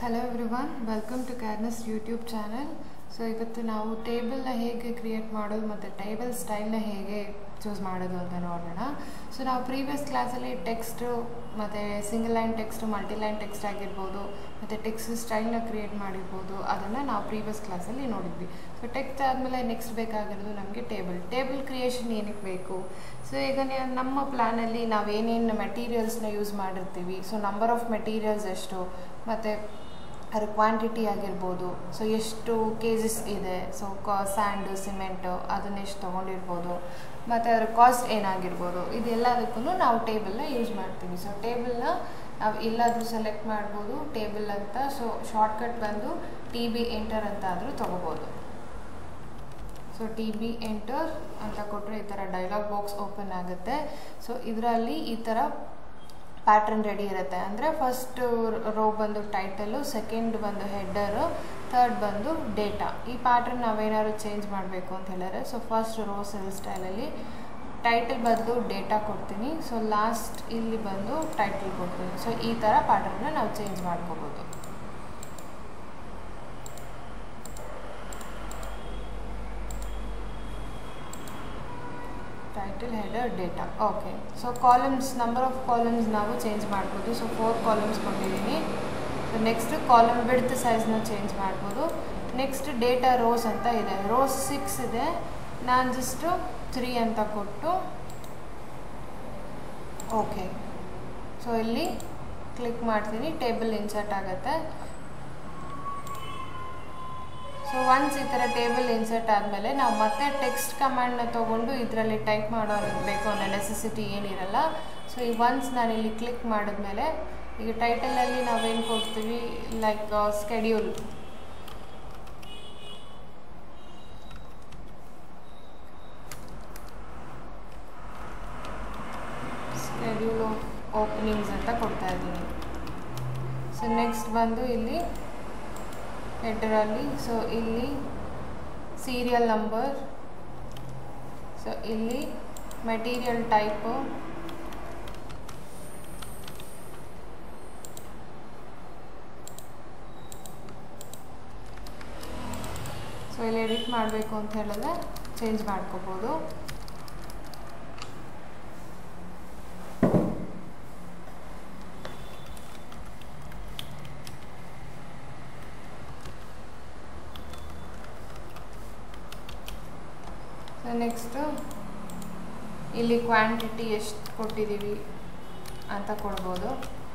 hello everyone welcome to ಕ್ಯಾರ್ನಸ್ YouTube channel so ಇವತ್ತು ನಾವು ಟೇಬಲ್ನ ಹೇಗೆ ಕ್ರಿಯೇಟ್ ಮಾಡೋದು ಮತ್ತು ಟೇಬಲ್ ಸ್ಟೈಲ್ನ ಹೇಗೆ ಚೂಸ್ ಮಾಡೋದು ಅಂತ ನೋಡೋಣ ಸೊ ನಾವು ಪ್ರೀವಿಯಸ್ ಕ್ಲಾಸಲ್ಲಿ ಟೆಕ್ಸ್ಟು ಮತ್ತು single line text multi line text ಆಗಿರ್ಬೋದು ಮತ್ತು ಟೆಕ್ಸ್ಟ್ ಸ್ಟೈಲ್ನ ಕ್ರಿಯೇಟ್ ಮಾಡಿರ್ಬೋದು ಅದನ್ನು ನಾವು ಪ್ರೀವಿಯಸ್ ಕ್ಲಾಸಲ್ಲಿ ನೋಡಿದ್ವಿ ಸೊ ಟೆಕ್ಸ್ಟ್ ಆದಮೇಲೆ ನೆಕ್ಸ್ಟ್ ಬೇಕಾಗಿರೋದು ನಮಗೆ ಟೇಬಲ್ ಟೇಬಲ್ ಕ್ರಿಯೇಷನ್ ಏನಕ್ಕೆ ಬೇಕು ಸೊ ಈಗ ನೇ- ನಮ್ಮ ಪ್ಲ್ಯಾನಲ್ಲಿ ನಾವು ಏನೇನು ಮೆಟೀರಿಯಲ್ಸ್ನ ಯೂಸ್ ಮಾಡಿರ್ತೀವಿ ಸೊ ನಂಬರ್ ಆಫ್ ಮೆಟೀರಿಯಲ್ಸ್ ಎಷ್ಟು ಮತ್ತು ಅದರ ಕ್ವಾಂಟಿಟಿ ಆಗಿರ್ಬೋದು ಸೊ ಎಷ್ಟು ಕೆ ಜಿಸ್ ಇದೆ ಸೊ ಕಾ ಸ್ಯಾಂಡು ಸಿಮೆಂಟು ಅದನ್ನ ಎಷ್ಟು ತೊಗೊಂಡಿರ್ಬೋದು ಮತ್ತು ಅದರ ಕಾಸ್ಟ್ ಏನಾಗಿರ್ಬೋದು ಇದೆಲ್ಲದಕ್ಕೂ ನಾವು ಟೇಬಲ್ನ ಯೂಸ್ ಮಾಡ್ತೀವಿ ಸೊ ಟೇಬಲ್ನ ನಾವು ಎಲ್ಲಾದರೂ ಸೆಲೆಕ್ಟ್ ಮಾಡ್ಬೋದು ಟೇಬಲ್ ಅಂತ ಸೊ ಶಾರ್ಟ್ಕಟ್ ಬಂದು ಟಿ ಬಿ ಎಂಟರ್ ಅಂತ ಆದರೂ ತೊಗೋಬೋದು ಸೊ ಟಿ ಬಿ ಎಂಟರ್ ಅಂತ ಕೊಟ್ಟರೆ ಈ ಥರ ಡೈಲಾಗ್ ಬಾಕ್ಸ್ ಓಪನ್ ಆಗುತ್ತೆ ಸೊ ಇದರಲ್ಲಿ ಈ ಥರ ಪ್ಯಾಟ್ರನ್ ರೆಡಿ ಇರುತ್ತೆ ಅಂದರೆ ಫಸ್ಟ್ ರೋ ಬಂದು ಟೈಟಲು ಸೆಕೆಂಡ್ ಬಂದು ಹೆಡ್ಡರು ಥರ್ಡ್ ಬಂದು ಡೇಟಾ ಈ ಪ್ಯಾಟ್ರನ್ ನಾವೇನಾದ್ರು ಚೇಂಜ್ ಮಾಡಬೇಕು ಅಂತ ಹೇಳಿದ್ರೆ ಸೊ ಫಸ್ಟ್ ರೋ ಸೆಲ್ ಸ್ಟೈಲಲ್ಲಿ ಟೈಟಲ್ ಬದಲು ಡೇಟಾ ಕೊಡ್ತೀನಿ ಸೊ ಲಾಸ್ಟ್ ಇಲ್ಲಿ ಬಂದು ಟೈಟಲ್ ಕೊಡ್ತೀನಿ ಸೊ ಈ ಥರ ಪ್ಯಾಟ್ರನ್ನ ನಾವು ಚೇಂಜ್ ಮಾಡ್ಕೋಬೋದು title header data okay so columns number of columns ನಾವು ಚೇಂಜ್ ಮಾಡ್ಬೋದು ಸೊ ಫೋರ್ ಕಾಲಮ್ಸ್ ಕೊಟ್ಟಿದ್ದೀನಿ ಸೊ ನೆಕ್ಸ್ಟ್ ಕಾಲಮ್ ಬಿಡ್ತ್ ಸೈಜ್ನ ಚೇಂಜ್ ಮಾಡ್ಬೋದು ನೆಕ್ಸ್ಟ್ ಡೇಟಾ ರೋಸ್ ಅಂತ ಇದೆ ರೋಸ್ ಸಿಕ್ಸ್ ಇದೆ ನಾನು ಜಸ್ಟು ತ್ರೀ ಅಂತ ಕೊಟ್ಟು ಓಕೆ ಸೊ ಇಲ್ಲಿ ಕ್ಲಿಕ್ ಮಾಡ್ತೀನಿ ಟೇಬಲ್ ಇನ್ಸರ್ಟ್ ಆಗುತ್ತೆ ಸೊ ಒನ್ಸ್ ಈ ಥರ ಟೇಬಲ್ ಇನ್ಸರ್ಟ್ ಆದಮೇಲೆ ನಾವು ಮತ್ತೆ ಟೆಕ್ಸ್ಟ್ ಕಮಾಂಡ್ನ ತೊಗೊಂಡು ಇದರಲ್ಲಿ ಟೈಪ್ ಮಾಡೋಬೇಕು ಅನ್ನೋ ನೆಸೆಸಿಟಿ ಏನಿರಲ್ಲ ಸೊ ಈ ಒನ್ಸ್ ನಾನು ಇಲ್ಲಿ ಕ್ಲಿಕ್ ಮಾಡಿದ್ಮೇಲೆ ಈಗ ಟೈಟಲಲ್ಲಿ ನಾವೇನು ಕೊಡ್ತೀವಿ like schedule schedule of openings ಅಂತ ಕೊಡ್ತಾ ಇದ್ದೀನಿ ಸೊ ನೆಕ್ಸ್ಟ್ ಬಂದು ಇಲ್ಲಿ ಹೆಡ್ಡರಲ್ಲಿ ಸೊ ಇಲ್ಲಿ ಸೀರಿಯಲ್ ನಂಬರ್ ಸೊ ಇಲ್ಲಿ ಮೆಟೀರಿಯಲ್ ಟೈಪು ಸೊ ಇಲ್ಲಿ ಎಡಿಟ್ ಮಾಡಬೇಕು ಅಂತ ಹೇಳಿದ್ರೆ ಚೇಂಜ್ ಮಾಡ್ಕೋಬೋದು ಸೊ ನೆಕ್ಸ್ಟು ಇಲ್ಲಿ ಕ್ವಾಂಟಿಟಿ ಎಷ್ಟು ಕೊಟ್ಟಿದ್ದೀವಿ ಅಂತ ಕೊಡ್ಬೋದು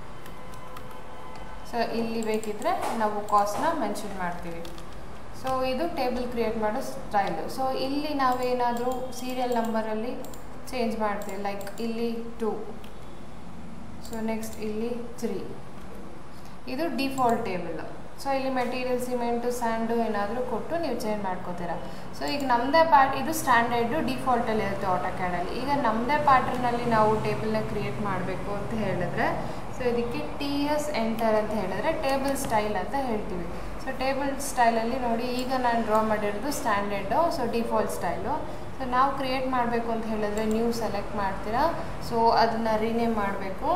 ಸೊ ಇಲ್ಲಿ ಬೇಕಿದ್ರೆ ನಾವು ಕಾಸ್ಟ್ನ ಮೆನ್ಷನ್ ಮಾಡ್ತೀವಿ ಸೊ ಇದು ಟೇಬಲ್ ಕ್ರಿಯೇಟ್ ಮಾಡೋ ಸ್ಟೈಲು ಸೊ ಇಲ್ಲಿ ನಾವೇನಾದರೂ ಸೀರಿಯಲ್ ನಂಬರಲ್ಲಿ ಚೇಂಜ್ ಮಾಡ್ತೀವಿ ಲೈಕ್ ಇಲ್ಲಿ ಟೂ ಸೊ ನೆಕ್ಸ್ಟ್ ಇಲ್ಲಿ ತ್ರೀ ಇದು ಡಿಫಾಲ್ಟ್ ಟೇಬಲ್ ಸೊ ಇಲ್ಲಿ ಮೆಟೀರಿಯಲ್ ಸಿಮೆಂಟು ಸ್ಯಾಂಡು ಏನಾದರೂ ಕೊಟ್ಟು ನೀವು ಚೇಂಜ್ ಮಾಡ್ಕೋತೀರಾ ಸೊ ಈಗ ನಮ್ಮದೇ ಪ್ಯಾಟ್ ಇದು ಸ್ಟ್ಯಾಂಡರ್ಡು ಡಿಫಾಲ್ಟಲ್ಲಿ ಇರುತ್ತೆ ಆಟೋಕ್ಯಾಡಲ್ಲಿ ಈಗ ನಮ್ಮದೇ ಪ್ಯಾಟ್ರನಲ್ಲಿ ನಾವು ಟೇಬಲ್ನ ಕ್ರಿಯೇಟ್ ಮಾಡಬೇಕು ಅಂತ ಹೇಳಿದ್ರೆ ಸೊ ಇದಕ್ಕೆ ಟಿ ಎಸ್ ಎಂಟರ್ ಅಂತ ಹೇಳಿದ್ರೆ ಟೇಬಲ್ ಸ್ಟೈಲ್ ಅಂತ ಹೇಳ್ತೀವಿ ಸೊ ಟೇಬಲ್ ಸ್ಟೈಲಲ್ಲಿ ನೋಡಿ ಈಗ ನಾನು ಡ್ರಾ ಮಾಡಿರೋದು standard so default style so ನಾವು ಕ್ರಿಯೇಟ್ ಮಾಡಬೇಕು ಅಂತ ಹೇಳಿದ್ರೆ ನೀವು ಸೆಲೆಕ್ಟ್ ಮಾಡ್ತೀರಾ ಸೊ ಅದನ್ನು ರೀನೇಮ್ ಮಾಡಬೇಕು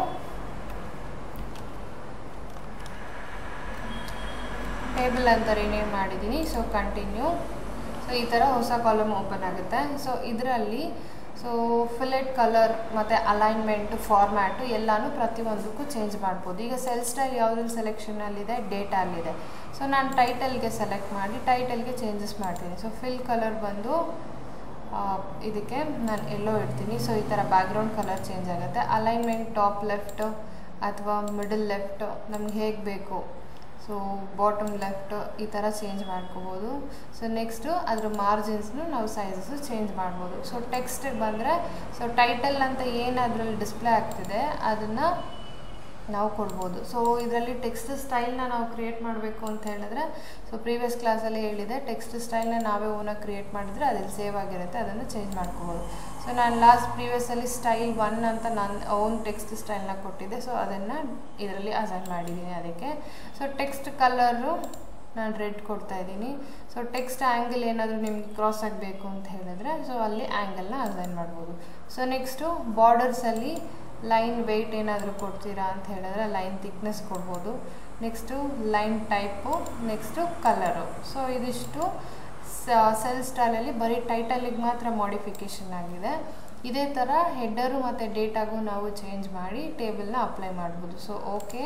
ಟೇಬಲ್ ಅಂತ ರಿನೇಮ್ ಮಾಡಿದ್ದೀನಿ ಸೊ ಕಂಟಿನ್ಯೂ ಸೊ ಈ ಥರ ಹೊಸ ಕಾಲಮ್ ಓಪನ್ ಆಗುತ್ತೆ ಸೊ ಇದರಲ್ಲಿ ಸೊ ಫಿಲೆಟ್ ಕಲರ್ ಮತ್ತು ಅಲೈನ್ಮೆಂಟ್ ಫಾರ್ಮ್ಯಾಟು ಎಲ್ಲನೂ ಪ್ರತಿಯೊಂದಕ್ಕೂ ಚೇಂಜ್ ಮಾಡ್ಬೋದು ಈಗ ಸೆಲ್ ಸ್ಟೈಲ್ ಯಾವುದ್ರಲ್ಲಿ ಸೆಲೆಕ್ಷನಲ್ಲಿದೆ ಡೇಟಲ್ಲಿದೆ ಸೊ ನಾನು ಟೈಟಲ್ಗೆ ಸೆಲೆಕ್ಟ್ ಮಾಡಿ ಟೈಟಲ್ಗೆ ಚೇಂಜಸ್ ಮಾಡ್ತೀನಿ ಸೊ ಫಿಲ್ ಕಲರ್ ಬಂದು ಆ, ಇದಕ್ಕೆ ನಾನು ಎಲ್ಲೋ ಇಡ್ತೀನಿ ಸೊ ಈ ಥರ ಬ್ಯಾಕ್ಗ್ರೌಂಡ್ ಕಲರ್ ಚೇಂಜ್ ಆಗುತ್ತೆ ಅಲೈನ್ಮೆಂಟ್ ಟಾಪ್ ಲೆಫ್ಟ್ ಅಥವಾ ಮಿಡಲ್ ಲೆಫ್ಟ್ ನಮ್ಗೆ ಹೇಗೆ ಬೇಕು ಸೊ ಬಾಟಮ್ ಲೆಫ್ಟ್ ಈ ಥರ ಚೇಂಜ್ ಮಾಡ್ಕೋಬೋದು ಸೊ ನೆಕ್ಸ್ಟು ಅದ್ರ ಮಾರ್ಜಿನ್ಸ್ನು ನಾವು ಸೈಜಸ್ಸು ಚೇಂಜ್ ಮಾಡ್ಬೋದು ಸೊ ಟೆಕ್ಸ್ಟಿಗೆ ಬಂದರೆ ಸೊ ಟೈಟಲ್ ಅಂತ ಏನು ಅದರಲ್ಲಿ ಡಿಸ್ಪ್ಲೇ ಆಗ್ತಿದೆ ಅದನ್ನು ನಾವು ಕೊಡ್ಬೋದು ಸೊ ಇದರಲ್ಲಿ ಟೆಕ್ಸ್ಟ್ ಸ್ಟೈಲ್ನ ನಾವು ಕ್ರಿಯೇಟ್ ಮಾಡಬೇಕು ಅಂತ ಹೇಳಿದ್ರೆ ಸೊ ಪ್ರೀವಿಯಸ್ ಕ್ಲಾಸಲ್ಲಿ ಹೇಳಿದೆ ಟೆಕ್ಸ್ಟ್ ಸ್ಟೈಲ್ನ ನಾವೇ ಓನಾಗಿ ಕ್ರಿಯೇಟ್ ಮಾಡಿದ್ರೆ ಅದಲ್ಲಿ ಸೇವ್ ಆಗಿರುತ್ತೆ ಅದನ್ನು ಚೇಂಜ್ ಮಾಡ್ಕೋಬೋದು ಸೊ ನಾನು ಲಾಸ್ಟ್ ಪ್ರೀವಿಯಸ್ಸಲ್ಲಿ ಸ್ಟೈಲ್ ಒನ್ ಅಂತ ನಾನು ಓನ್ ಟೆಕ್ಸ್ಟ್ ಸ್ಟೈಲ್ನ ಕೊಟ್ಟಿದ್ದೆ ಸೊ ಅದನ್ನು ಇದರಲ್ಲಿ ಅಸೈನ್ ಮಾಡಿದ್ದೀನಿ ಅದಕ್ಕೆ ಸೊ ಟೆಕ್ಸ್ಟ್ ಕಲರು ನಾನು ರೆಡ್ ಕೊಡ್ತಾ ಇದ್ದೀನಿ ಸೊ ಟೆಕ್ಸ್ಟ್ ಆ್ಯಂಗಲ್ ಏನಾದರೂ ನಿಮ್ಗೆ ಕ್ರಾಸ್ ಆಗಬೇಕು ಅಂತ ಹೇಳಿದ್ರೆ ಸೊ ಅಲ್ಲಿ ಆ್ಯಂಗಲ್ನ ಅಸೈನ್ ಮಾಡ್ಬೋದು ಸೊ ನೆಕ್ಸ್ಟು ಬಾರ್ಡರ್ಸಲ್ಲಿ ಲೈನ್ ವೆಯ್ಟ್ ಏನಾದರೂ ಕೊಡ್ತೀರಾ ಅಂತ ಹೇಳಿದ್ರೆ ಲೈನ್ ಥಿಕ್ನೆಸ್ ಕೊಡ್ಬೋದು next line type next colour so ಇದಿಷ್ಟು ಸೆಲ್ ಸ್ಟೈಲಲ್ಲಿ ಬರೀ ಟೈಟಲಿಗೆ ಮಾತ್ರ ಮಾಡಿಫಿಕೇಷನ್ ಆಗಿದೆ ಇದೇ ಥರ ಹೆಡ್ಡರು ಮತ್ತು ಡೇಟಾಗೂ ನಾವು ಚೇಂಜ್ ಮಾಡಿ ಟೇಬಲ್ನ ಅಪ್ಲೈ ಮಾಡ್ಬೋದು so okay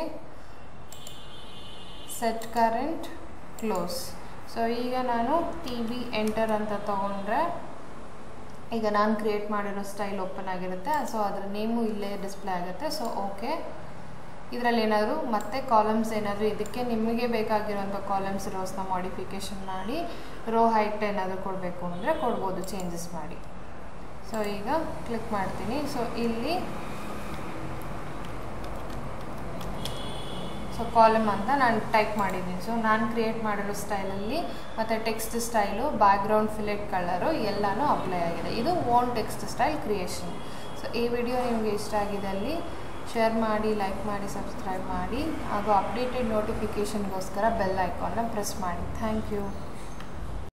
set current close so ಈಗ ನಾನು ಟಿ ಬಿ ಎಂಟರ್ ಅಂತ ತೊಗೊಂಡ್ರೆ ಈಗ ನಾನು ಕ್ರಿಯೇಟ್ ಮಾಡಿರೋ ಸ್ಟೈಲ್ ಓಪನ್ ಆಗಿರುತ್ತೆ ಸೊ ಅದರ ನೇಮು ಇಲ್ಲೇ ಡಿಸ್ಪ್ಲೇ ಆಗುತ್ತೆ ಸೊ ಓಕೆ ಇದರಲ್ಲಿ ಏನಾದರೂ ಮತ್ತೆ ಕಾಲಮ್ಸ್ ಏನಾದರೂ ಇದಕ್ಕೆ ನಿಮಗೆ ಬೇಕಾಗಿರೋಂಥ ಕಾಲಮ್ಸ್ ರೋಸ್ನ ಮಾಡಿಫಿಕೇಷನ್ ಮಾಡಿ ರೋ ಹೈಟ್ ಏನಾದರೂ ಕೊಡಬೇಕು ಅಂದರೆ ಕೊಡ್ಬೋದು ಚೇಂಜಸ್ ಮಾಡಿ ಸೊ ಈಗ ಕ್ಲಿಕ್ ಮಾಡ್ತೀನಿ ಸೊ ಇಲ್ಲಿ ಸೊ ಕಾಲಮ್ ಅಂತ ನಾನು ಟೈಪ್ ಮಾಡಿದ್ದೀನಿ ಸೊ ನಾನು ಕ್ರಿಯೇಟ್ ಮಾಡಿರೋ ಸ್ಟೈಲಲ್ಲಿ ಮತ್ತು text style background fillet colour ಎಲ್ಲನೂ ಅಪ್ಲೈ ಆಗಿದೆ ಇದು own text style creation so ಈ ವಿಡಿಯೋ ನಿಮಗೆ ಇಷ್ಟ ಆಗಿದ್ದಲ್ಲಿ ಶೇರ್ ಮಾಡಿ ಲೈಕ್ ಮಾಡಿ ಸಬ್ಸ್ಕ್ರೈಬ್ ಮಾಡಿ ಹಾಗೂ ಅಪ್ಡೇಟೆಡ್ ನೋಟಿಫಿಕೇಷನ್ಗೋಸ್ಕರ ಬೆಲ್ ಐಕಾನ್ನ ಪ್ರೆಸ್ ಮಾಡಿ ಥ್ಯಾಂಕ್ ಯು